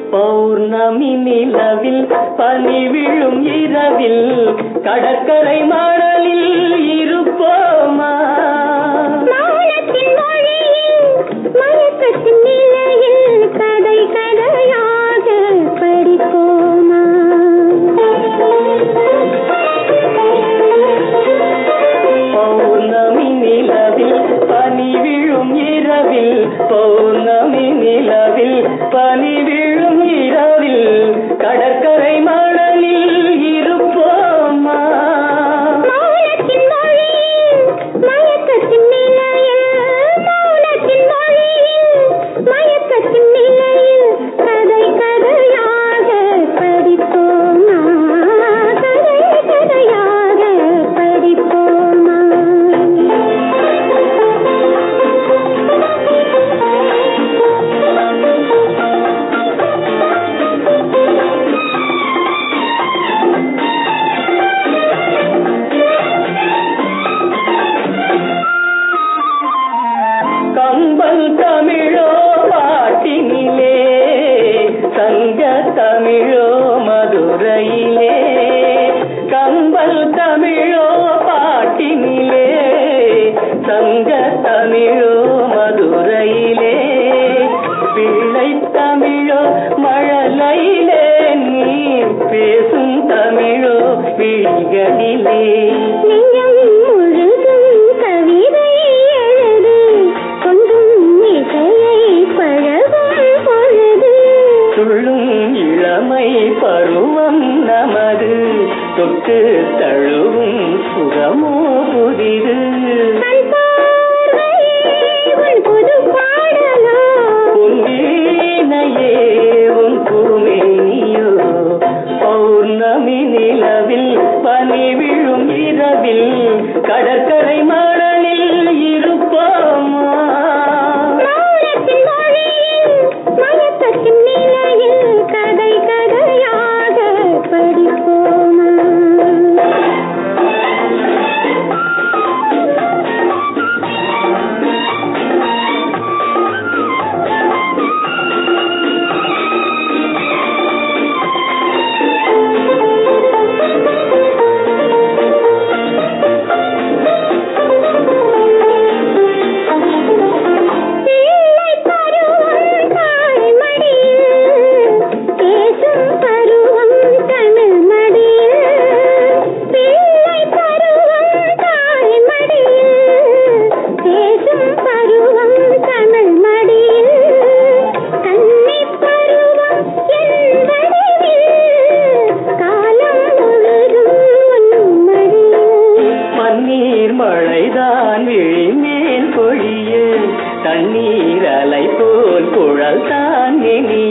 பௌர்ணமி நிலவில் பனி விழும் இரவில் கடற்கரை மணலில் இருப்போமா மௌனத்தின் மொழியில் மயக்கத்தின் நிலையில் கதை கதையாக படிப்போமா பௌர்ணமி நிலவில் பனி விழும் இரவில் பௌர்ணமி நிலவில் பனி விழும் இரவில் கடற்கரை மணலில் இருப்போமா மௌனத்தின் மொழியில் மயக்கத்தின் நிலையில் மௌனத்தின் மொழியில் மயக்கத்தின் நிலையில் கதை கதையாக படிப்போமா கதை கதையாக படிப்போமா கம்பல் தமிழோ பாட்டினிலே சங்க தமிழோ மதுரையிலே கம்பல் தமிழோ பாட்டினிலே சங்க தமிழோ மதுரையிலே பிள்ளை தமிழோ மழலையிலே நீ பேசும் தமிழோ விழிகளிலே நெஞ்சம் முழுதும் கவிதை எழுது கொஞ்சம் இசையை பழகும் பொழுது துள்ளும் இளமை பருவம் நமது தொட்டு தழுவும் சுகமோ புதிது கண் பார்வையே உன் புது பாடலோ உன் வீணையே உன் பூமேனியோ பௌர்ணமி நிலவில் பனி விழும் இரவில் கடற்கரை மணலில் இருப்போமா மௌனத்தின் மொழியில் மயக்கத்தின் நிலையில் கதை கதையாக படிப்போமா பிள்ளை பருவம் தாய் மடியில் பேசும் பருவம் தமிழ் மடியில் பிள்ளை பருவம் தாய் மடியில் பேசும் பருவம் தமிழ் மடியில் கன்னி பருவம் என் வடிவில் காலம் முழுதும் உன் மடியில் மண்ணீர் மழைதான் விழிமேல் பொழிய தண்ணீர் அலை போல் குழல் தான் நெனிய